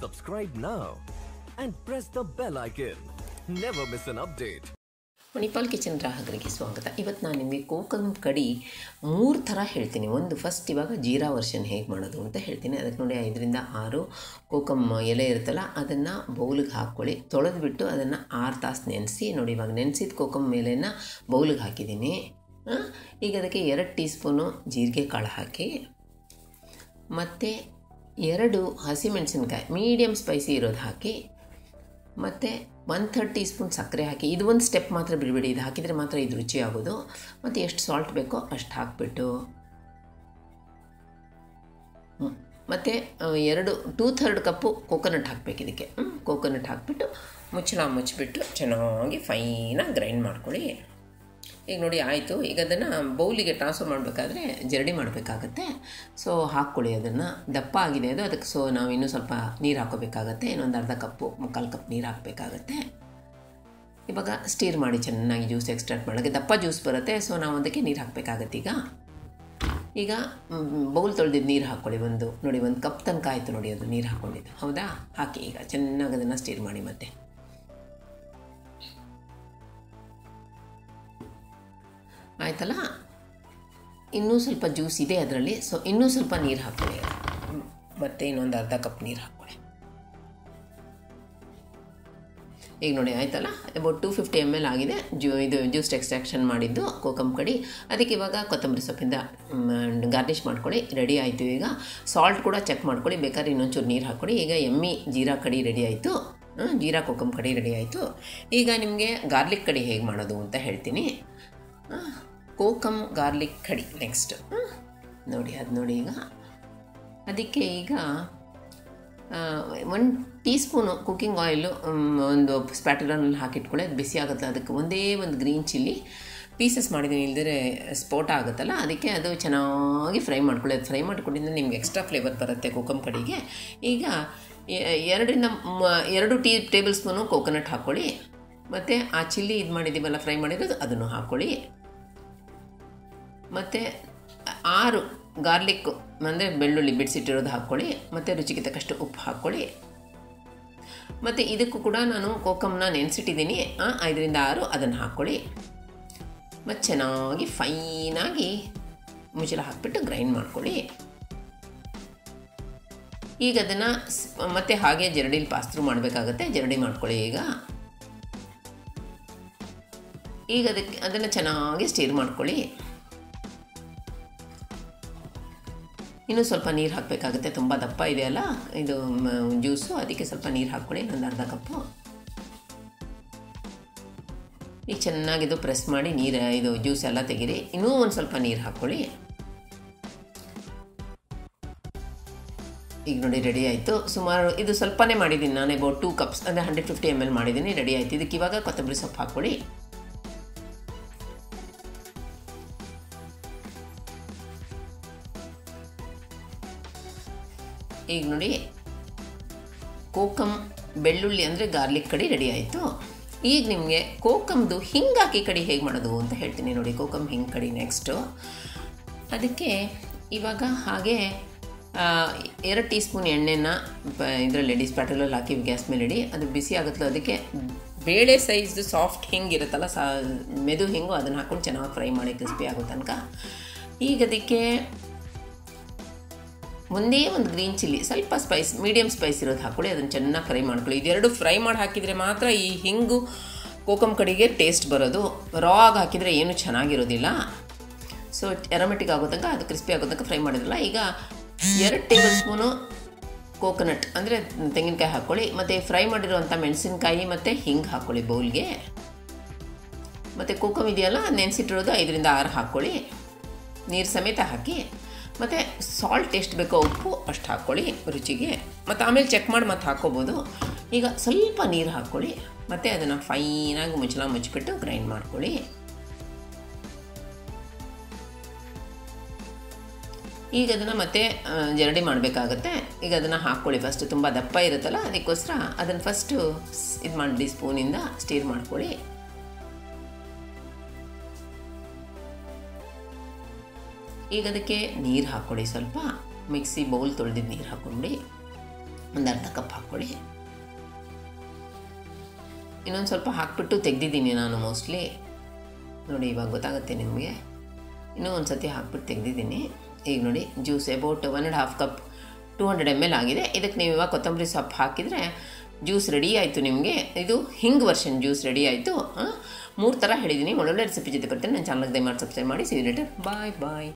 Subscribe now and press the bell icon. Never miss an update. Manipal kitchen ಗ್ರಾಹಕರಿಗೆ ಸ್ವಾಗತ ಇವತ್ತು ನಾನು ನಿಮಗೆ ಕೋಕಮ್ ಕಡಿ ಮೂರು ಥರ ಹೇಳ್ತೀನಿ ಒಂದು ಫಸ್ಟ್ ಇವಾಗ ಜೀರಾ ವರ್ಷನ್ ಹೇಗೆ ಮಾಡೋದು ಅಂತ ಹೇಳ್ತೀನಿ ಅದಕ್ಕೆ ನೋಡಿ ಐದರಿಂದ ಆರು ಕೋಕಮ್ ಎಲೆ ಇರುತ್ತಲ್ಲ ಅದನ್ನು ಬೌಲಿಗೆ ಹಾಕ್ಕೊಳ್ಳಿ ತೊಳೆದ್ಬಿಟ್ಟು ಅದನ್ನು ಆರು ತಾಸು ನೆನೆಸಿ ನೋಡಿ ಇವಾಗ ನೆನೆಸಿದ ಕೋಕಮ್ ಮೇಲೆನ ಬೌಲಿಗೆ ಹಾಕಿದ್ದೀನಿ ಆ, ಈಗ ಅದಕ್ಕೆ ಎರಡು ಟೀ ಸ್ಪೂನು ಜೀರಿಗೆ ಕಾಳು ಹಾಕಿ ಮತ್ತು ಎರಡು ಹಸಿಮೆಣಸಿನ್ಕಾಯಿ ಮೀಡಿಯಮ್ ಸ್ಪೈಸಿ ಇರೋದು ಹಾಕಿ ಮತ್ತು ಒನ್ ಥರ್ಡ್ ಟೀ ಸ್ಪೂನ್ ಸಕ್ಕರೆ ಹಾಕಿ ಇದು ಒಂದು ಸ್ಟೆಪ್ ಮಾತ್ರ ಬಿಡಬೇಡಿ ಇದು ಹಾಕಿದರೆ ಮಾತ್ರ ಇದು ರುಚಿ ಆಗೋದು ಮತ್ತು ಎಷ್ಟು ಸಾಲ್ಟ್ ಬೇಕೋ ಅಷ್ಟು ಹಾಕಿಬಿಟ್ಟು ಮತ್ತು ಎರಡು ಟೂ ಥರ್ಡ್ ಕಪ್ಪು ಕೋಕೋನಟ್ ಹಾಕಬೇಕು ಇದಕ್ಕೆ ಕೋಕೋನಟ್ ಹಾಕಿಬಿಟ್ಟು ಮುಚ್ಚಳ ಮುಚ್ಚಿಬಿಟ್ಟು ಚೆನ್ನಾಗಿ ಫೈನಾಗಿ ಗ್ರೈಂಡ್ ಮಾಡ್ಕೊಳ್ಳಿ ಈಗ ನೋಡಿ ಆಯಿತು ಈಗ ಅದನ್ನು ಬೌಲಿಗೆ ಟ್ರಾನ್ಸ್ಫರ್ ಮಾಡಬೇಕಾದ್ರೆ ಜರಡಿ ಮಾಡಬೇಕಾಗತ್ತೆ ಸೊ ಹಾಕ್ಕೊಳ್ಳಿ ಅದನ್ನು ದಪ್ಪ ಆಗಿದೆ ಅದು ಅದಕ್ಕೆ ಸೊ ನಾವು ಇನ್ನೂ ಸ್ವಲ್ಪ ನೀರು ಹಾಕೋಬೇಕಾಗತ್ತೆ ಇನ್ನೊಂದು ಅರ್ಧ ಕಪ್ಪು ಮುಕ್ಕಾಲು ಕಪ್ ನೀರು ಹಾಕಬೇಕಾಗತ್ತೆ ಇವಾಗ ಸ್ಟೀರ್ ಮಾಡಿ ಚೆನ್ನಾಗಿ ಜ್ಯೂಸ್ ಎಕ್ಸ್ಟ್ರಾಕ್ಟ್ ಮಾಡೋಕ್ಕೆ ದಪ್ಪ ಜ್ಯೂಸ್ ಬರುತ್ತೆ ಸೊ ನಾವು ಅದಕ್ಕೆ ನೀರು ಹಾಕಬೇಕಾಗತ್ತೆ ಈಗ ಈಗ ಬೌಲ್ ತೊಳೆದಿದ್ದು ನೀರು ಹಾಕ್ಕೊಳ್ಳಿ ಒಂದು ನೋಡಿ ಒಂದು ಕಪ್ ತನಕ ಆಯಿತು ನೋಡಿ ಅದು ನೀರು ಹಾಕ್ಕೊಂಡಿದ್ದು ಹೌದಾ ಹಾಕಿ ಈಗ ಚೆನ್ನಾಗಿ ಅದನ್ನು ಸ್ಟೀರ್ ಮಾಡಿ ಮತ್ತೆ ಆಯ್ತಲ್ಲ ಇನ್ನೂ ಸ್ವಲ್ಪ ಜ್ಯೂಸ್ ಇದೆ ಅದರಲ್ಲಿ ಸೊ ಇನ್ನೂ ಸ್ವಲ್ಪ ನೀರು ಹಾಕ್ಕೊಳ್ಳಿ ಮತ್ತು ಇನ್ನೊಂದು ಅರ್ಧ ಕಪ್ ನೀರು ಹಾಕ್ಕೊಳ್ಳಿ ಈಗ ನೋಡಿ ಆಯ್ತಲ್ಲ about two fifty M L ಆಗಿದೆ ಜ್ಯೂ ಇದು ಜ್ಯೂಸ್ ಎಕ್ಸ್ಟ್ರಾಕ್ಷನ್ ಮಾಡಿದ್ದು ಕೋಕಮ್ ಕಡಿ ಅದಕ್ಕೆ ಇವಾಗ ಕೊತ್ತಂಬರಿ ಸೊಪ್ಪಿಂದ ಗಾರ್ನಿಷ್ ಮಾಡ್ಕೊಳ್ಳಿ ರೆಡಿ ಆಯಿತು ಈಗ ಸಾಲ್ಟ್ ಕೂಡ ಚೆಕ್ ಮಾಡ್ಕೊಳ್ಳಿ ಬೇಕಾದ್ರೆ ಇನ್ನೊಂಚೂರು ನೀರು ಹಾಕ್ಕೊಳ್ಳಿ ಈಗ ಎಮ್ಮಿ ಜೀರಾ ಕಡಿ ರೆಡಿ ಆಯಿತು ಜೀರಾ ಕೋಕಮ್ ಕಡಿ ರೆಡಿ ಆಯಿತು ಈಗ ನಿಮಗೆ ಗಾರ್ಲಿಕ್ ಕಡಿ ಹೇಗೆ ಮಾಡೋದು ಅಂತ ಹೇಳ್ತೀನಿ ಆ, ಕೋಕಮ್ ಗಾರ್ಲಿಕ್ ಕಡಿ ನೆಕ್ಸ್ಟ್ ನೋಡಿ ಅದು ನೋಡಿ ಈಗ ಅದಕ್ಕೆ ಈಗ one teaspoon cooking oil ಒಂದು ಸ್ಪ್ಯಾಟರಲ್ಲಿ ಹಾಕಿಟ್ಕೊಳ್ಳಿ ಅದು ಬಿಸಿ ಆಗುತ್ತೆ ಅದಕ್ಕೆ ಒಂದೇ ಒಂದು ಗ್ರೀನ್ ಚಿಲ್ಲಿ ಪೀಸಸ್ ಮಾಡಿದ್ದೀನಿ ಇಲ್ದಿರೆ ಸ್ಫೋಟ ಆಗುತ್ತಲ್ಲ ಅದಕ್ಕೆ ಅದು ಚೆನ್ನಾಗಿ ಫ್ರೈ ಮಾಡ್ಕೊಳ್ಳಿ ಅದು ಫ್ರೈ ಮಾಡ್ಕೊಂಡಿದ್ದರೆ ನಿಮ್ಗೆ ಎಕ್ಸ್ಟ್ರಾ ಫ್ಲೇವರ್ ಬರುತ್ತೆ ಕೋಕಮ್ ಕಡಿಗೆ ಈಗ ಎ- ಎರಡರಿಂದ ಮ- ಎರಡು ಟೀ ಟೇಬಲ್ ಸ್ಪೂನು ಕೋಕೋನಟ್ ಹಾಕ್ಕೊಳ್ಳಿ ಮತ್ತು ಆ ಚಿಲ್ಲಿ ಇದು ಮಾಡಿದ್ದೀವಲ್ಲ ಫ್ರೈ ಮಾಡಿರೋದು ಅದನ್ನು ಹಾಕ್ಕೊಳ್ಳಿ ಮತ್ತು ಆರು ಗಾರ್ಲಿಕ್ಕು ಅಂದರೆ ಬೆಳ್ಳುಳ್ಳಿ ಬಿಡಿಸಿಟ್ಟಿರೋದು ಹಾಕ್ಕೊಳ್ಳಿ ಮತ್ತು ರುಚಿಗೆ ತಕ್ಕಷ್ಟು ಉಪ್ಪು ಹಾಕ್ಕೊಳ್ಳಿ ಮತ್ತು ಇದಕ್ಕೂ ಕೂಡ ನಾನು ಕೋಕಮ್ನ ನೆನೆಸಿಟ್ಟಿದ್ದೀನಿ ಐದರಿಂದ ಆರು ಅದನ್ನು ಹಾಕ್ಕೊಳ್ಳಿ ಮತ್ತು ಚೆನ್ನಾಗಿ ಫೈನಾಗಿ ಮುಚ್ಚಳ ಹಾಕ್ಬಿಟ್ಟು ಗ್ರೈಂಡ್ ಮಾಡ್ಕೊಳ್ಳಿ ಈಗ ಅದನ್ನು ಮತ್ತೆ ಹಾಗೆ ಜರಡಿಲಿ ಪಾಸ್ತ್ರು ಮಾಡಬೇಕಾಗತ್ತೆ ಜರಡಿ ಮಾಡ್ಕೊಳ್ಳಿ ಈಗ ಈಗ ಅದಕ್ಕೆ ಅದನ್ನು ಚೆನ್ನಾಗಿ ಸ್ಟೀರ್ ಮಾಡ್ಕೊಳ್ಳಿ ಇನ್ನೂ ಸ್ವಲ್ಪ ನೀರು ಹಾಕಬೇಕಾಗುತ್ತೆ ತುಂಬ ದಪ್ಪ ಇದೆಯಲ್ಲ ಇದು ಮ, ಜ್ಯೂಸು ಅದಕ್ಕೆ ಸ್ವಲ್ಪ ನೀರು ಹಾಕ್ಕೊಳ್ಳಿ ಒಂದು ಅರ್ಧ ಕಪ್ಪು ಈಗ ಚೆನ್ನಾಗಿದು ಪ್ರೆಸ್ ಮಾಡಿ ನೀರು ಇದು ಜ್ಯೂಸ್ ಎಲ್ಲ ತೆಗೀರಿ ಇನ್ನೂ ಒಂದು ಸ್ವಲ್ಪ ನೀರು ಹಾಕ್ಕೊಳ್ಳಿ ಈಗ ನೋಡಿ ರೆಡಿ ಆಯಿತು ಸುಮಾರು ಇದು ಸ್ವಲ್ಪನೇ ಮಾಡಿದ್ದೀನಿ ನಾನು ಅಬೌಟ್ ಟೂ ಕಪ್ಸ್ ಅಂದರೆ ಹಂಡ್ರೆಡ್ ಫಿಫ್ಟಿ ಎಮ್ ಎಲ್ ಮಾಡಿದ್ದೀನಿ ರೆಡಿ ಆಯಿತು ಇದಕ್ಕೆ ಇವಾಗ ಕೊತ್ತಂಬರಿ ಸೊಪ್ಪು ಹಾಕ್ಕೊಳ್ಳಿ ಈಗ ನೋಡಿ ಕೋಕಮ್ ಬೆಳ್ಳುಳ್ಳಿ ಅಂದರೆ ಗಾರ್ಲಿಕ್ ಕಡಿ ರೆಡಿ ಆಯಿತು ಈಗ ನಿಮಗೆ ಕೋಕಮ್ದು ಹಿಂಗಾಕಿ ಕಡಿ ಹೇಗೆ ಮಾಡೋದು ಅಂತ ಹೇಳ್ತೀನಿ ನೋಡಿ ಕೋಕಮ್ ಹಿಂಗೆ ಕಡಿ ನೆಕ್ಸ್ಟು ಅದಕ್ಕೆ ಇವಾಗ ಹಾಗೆ ಆ, ಎರಡು ಟೀ ಸ್ಪೂನ್ ಎಣ್ಣೆನ ಇದರಲ್ಲಿ ಇಡಿ ಸ್ಪ್ಯಾಟಲಲ್ಲಿ ಹಾಕಿ ಗ್ಯಾಸ್ ಮೇಲೆ ಇಡಿ ಅದು ಬಿಸಿ ಆಗುತ್ತಲ್ಲ ಅದಕ್ಕೆ ಬೇಳೆ ಸೈಜ್ದು ಸಾಫ್ಟ್ ಹಿಂಗೆ ಇರುತ್ತಲ್ಲ ಸಾ ಮೆದು ಹಿಂಗು ಅದನ್ನು ಹಾಕ್ಕೊಂಡು ಚೆನ್ನಾಗಿ ಫ್ರೈ ಮಾಡಿ ಕ್ರಿಸ್ಪಿ ಆಗೋ ತನಕ ಈಗ ಅದಕ್ಕೆ ಒಂದೇ ಒಂದು ಗ್ರೀನ್ ಚಿಲ್ಲಿ ಸ್ವಲ್ಪ ಸ್ಪೈಸ್ ಮೀಡಿಯಮ್ ಸ್ಪೈಸ್ ಇರೋದು ಹಾಕ್ಕೊಳ್ಳಿ ಅದನ್ನು ಚೆನ್ನಾಗಿ ಫ್ರೈ ಮಾಡ್ಕೊಳ್ಳಿ ಇದೆರಡು ಫ್ರೈ ಮಾಡಿ ಹಾಕಿದರೆ ಮಾತ್ರ ಈ ಹಿಂಗು ಕೋಕಮ್ ಕಡಿಗೆ ಟೇಸ್ಟ್ ಬರೋದು ರಾ ಆಗಿ ಹಾಕಿದರೆ ಏನು ಚೆನ್ನಾಗಿರೋದಿಲ್ಲ ಸೊ ಎರೋಮೆಟಿಕ್ ಆಗೋ ತನಕ ಅದು ಕ್ರಿಸ್ಪಿ ಆಗೋ ತನಕ ಫ್ರೈ ಮಾಡಿದ್ರಲ್ಲ ಈಗ ಎರಡು ಟೇಬಲ್ ಸ್ಪೂನು ಕೋಕೋನಟ್ ಅಂದರೆ ತೆಂಗಿನಕಾಯಿ ಹಾಕ್ಕೊಳ್ಳಿ ಮತ್ತು ಫ್ರೈ ಮಾಡಿರೋವಂಥ ಮೆಣಸಿನ್ಕಾಯಿ ಮತ್ತು ಹಿಂಗೆ ಹಾಕ್ಕೊಳ್ಳಿ ಬೌಲ್ಗೆ ಮತ್ತು ಕೋಕಮ್ ಇದೆಯಲ್ಲ ನೆನೆಸಿಟ್ಟಿರೋದು ಐದರಿಂದ ಆರು ಹಾಕ್ಕೊಳ್ಳಿ ನೀರು ಸಮೇತ ಹಾಕಿ ಮತ್ತು ಸಾಲ್ಟ್ ಎಷ್ಟು ಬೇಕೋ ಉಪ್ಪು ಅಷ್ಟು ಹಾಕ್ಕೊಳ್ಳಿ ರುಚಿಗೆ ಮತ್ತು ಆಮೇಲೆ ಚೆಕ್ ಮಾಡಿ ಮತ್ತೆ ಹಾಕ್ಕೋಬೋದು ಈಗ ಸ್ವಲ್ಪ ನೀರು ಹಾಕ್ಕೊಳ್ಳಿ ಮತ್ತು ಅದನ್ನು ಫೈನಾಗಿ ಮುಚ್ಚಳ ಮುಚ್ಚಿಬಿಟ್ಟು ಗ್ರೈಂಡ್ ಮಾಡ್ಕೊಳ್ಳಿ ಈಗ ಅದನ್ನು ಮತ್ತೆ ಆ, ಜರಡಿ ಮಾಡಬೇಕಾಗತ್ತೆ ಈಗ ಅದನ್ನು ಹಾಕ್ಕೊಳ್ಳಿ ಫಸ್ಟ್ ತುಂಬ ದಪ್ಪ ಇರುತ್ತಲ್ಲ ಅದಕ್ಕೋಸ್ಕರ ಅದನ್ನು ಫಸ್ಟು ಇದು ಮಾಡಿ ಸ್ಪೂನಿಂದ ಸ್ಟೀರ್ ಮಾಡ್ಕೊಳ್ಳಿ ಈಗ ಅದಕ್ಕೆ ನೀರು ಹಾಕ್ಕೊಳ್ಳಿ ಸ್ವಲ್ಪ ಮಿಕ್ಸಿ ಬೌಲ್ ತೊಳೆದಿದ್ದು ನೀರು ಹಾಕ್ಕೊಂಬಿಡಿ ಒಂದು ಅರ್ಧ ಕಪ್ ಹಾಕ್ಕೊಳ್ಳಿ ಇನ್ನೊಂದು ಸ್ವಲ್ಪ ಹಾಕ್ಬಿಟ್ಟು ತೆಗೆದಿದ್ದೀನಿ ನಾನು ಮೋಸ್ಟ್ಲಿ ನೋಡಿ ಇವಾಗ ಗೊತ್ತಾಗುತ್ತೆ ನಿಮಗೆ ಇನ್ನೂ ಒಂದು ಸತಿ ಹಾಕ್ಬಿಟ್ಟು ತೆಗೆದಿದ್ದೀನಿ ಈಗ ನೋಡಿ juice about one and half cup two hundred M L ಆಗಿದೆ ಇದಕ್ಕೆ ನೀವು ಇವಾಗ ಕೊತ್ತಂಬರಿ ಸೊಪ್ಪು ಹಾಕಿದರೆ ಜ್ಯೂಸ್ ರೆಡಿ ಆಯಿತು ನಿಮಗೆ ಇದು ಹಿಂಗ್ ವರ್ಷನ್ ಜ್ಯೂಸ್ ರೆಡಿ ಆಯಿತು ಮೂರು ಥರ ಹೇಳಿದ್ದೀನಿ ಒಳ್ಳೊಳ್ಳೆ ರೆಸಿಪಿ ಜೊತೆ ಬರ್ತೀನಿ ನನ್ನ ಚಾನಲ್ಗೆ ದಯಮಾಡಿ ಸಬ್ಸ್ಕ್ರೈಬ್ ಮಾಡಿ ಸಿ ಲೇಟರ್ ಬಾಯ್ ಬಾಯ್